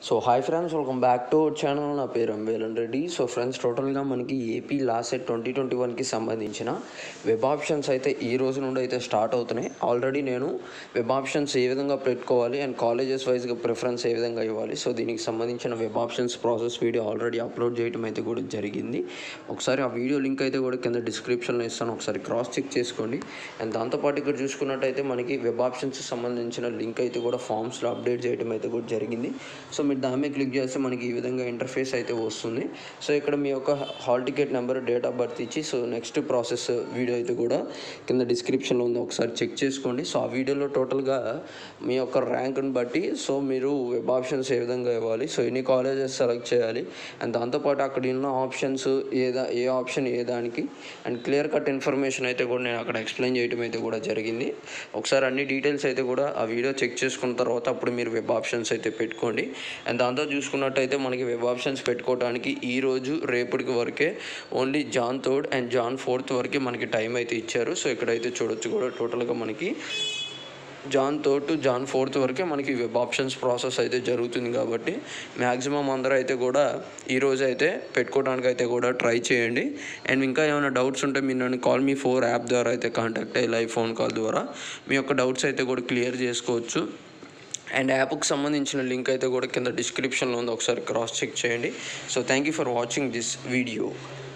so hi friends welcome back to our channel నా పేరు Ambelan Reddy so friends టోటల్గా మనకి AP LAWCET twenty twenty వన్కి సంబంధించిన వెబ్ ఆప్షన్స్ అయితే ఈ రోజు నుండి అయితే స్టార్ట్ అవుతున్నాయి ఆల్రెడీ నేను వెబ్ ఆప్షన్స్ ఏ విధంగా పెట్టుకోవాలి అండ్ కాలేజెస్ వైజ్గా ప్రిఫరెన్స్ ఏ విధంగా ఇవ్వాలి సో దీనికి సంబంధించిన web options process video already upload చేయడం అయితే కూడా జరిగింది ఒకసారి ఆ వీడియో లింక్ అయితే కూడా కింద డిస్క్రిప్షన్లో ఇస్తాను ఒకసారి క్రాస్ చెక్ చేసుకోండి అండ్ దాంతోపాటు ఇక్కడ చూసుకున్నట్టయితే మనకి వెబ్ ఆప్షన్స్ సంబంధించిన లింక్ అయితే కూడా ఫామ్స్లో అప్డేట్ చేయడం అయితే కూడా జరిగింది సో మీరు దాని మీద క్లిక్ చేస్తే మనకి ఈ విధంగా ఇంటర్ఫేస్ అయితే వస్తుంది సో ఇక్కడ మీ యొక్క hall ticket number date of birth ఇచ్చి సో నెక్స్ట్ ప్రాసెస్ వీడియో అయితే కూడా కింద డిస్క్రిప్షన్లో ఉంది ఒకసారి చెక్ చేసుకోండి సో ఆ వీడియోలో టోటల్గా మీ యొక్క ర్యాంక్ని బట్టి సో మీరు వెబ్ ఆప్షన్స్ ఏ విధంగా ఇవ్వాలి సో ఎన్ని కాలేజెస్ సెలెక్ట్ చేయాలి అండ్ దాంతోపాటు అక్కడ ఉన్న ఆప్షన్స్ ఏదా ఏ ఆప్షన్ ఏ దానికి అండ్ క్లియర్ కట్ ఇన్ఫర్మేషన్ అయితే కూడా నేను అక్కడ ఎక్స్ప్లెయిన్ చేయడం అయితే కూడా జరిగింది ఒకసారి అన్ని డీటెయిల్స్ అయితే కూడా ఆ వీడియో చెక్ చేసుకున్న తర్వాత అప్పుడు మీరు వెబ్ ఆప్షన్స్ అయితే పెట్టుకోండి అండ్ దాంతో చూసుకున్నట్టయితే మనకి వెబ్ ఆప్షన్స్ పెట్టుకోవడానికి ఈ రోజు రేపటికి వరకే only June third and June fourth వరకే మనకి టైం అయితే ఇచ్చారు సో ఇక్కడైతే చూడొచ్చు కూడా టోటల్గా మనకి June third to June fourth వరకే మనకి వెబ్ ఆప్షన్స్ ప్రాసెస్ అయితే జరుగుతుంది కాబట్టి మ్యాక్సిమం అందరూ అయితే కూడా ఈ రోజు అయితే పెట్టుకోవడానికి అయితే కూడా ట్రై చేయండి అండ్ ఇంకా ఏమైనా డౌట్స్ ఉంటే మీరు నన్ను కాల్ మీ ఫోర్ యాప్ ద్వారా అయితే కాంటాక్ట్ అయ్యి లైవ్ ఫోన్ కాల్ ద్వారా మీ యొక్క డౌట్స్ అయితే కూడా క్లియర్ చేసుకోవచ్చు అండ్ యాప్కి సంబంధించిన లింక్ అయితే కూడా కింద డిస్క్రిప్షన్లో ఉంది ఒకసారి క్రాస్ చెక్ చేయండి so thank you for watching this video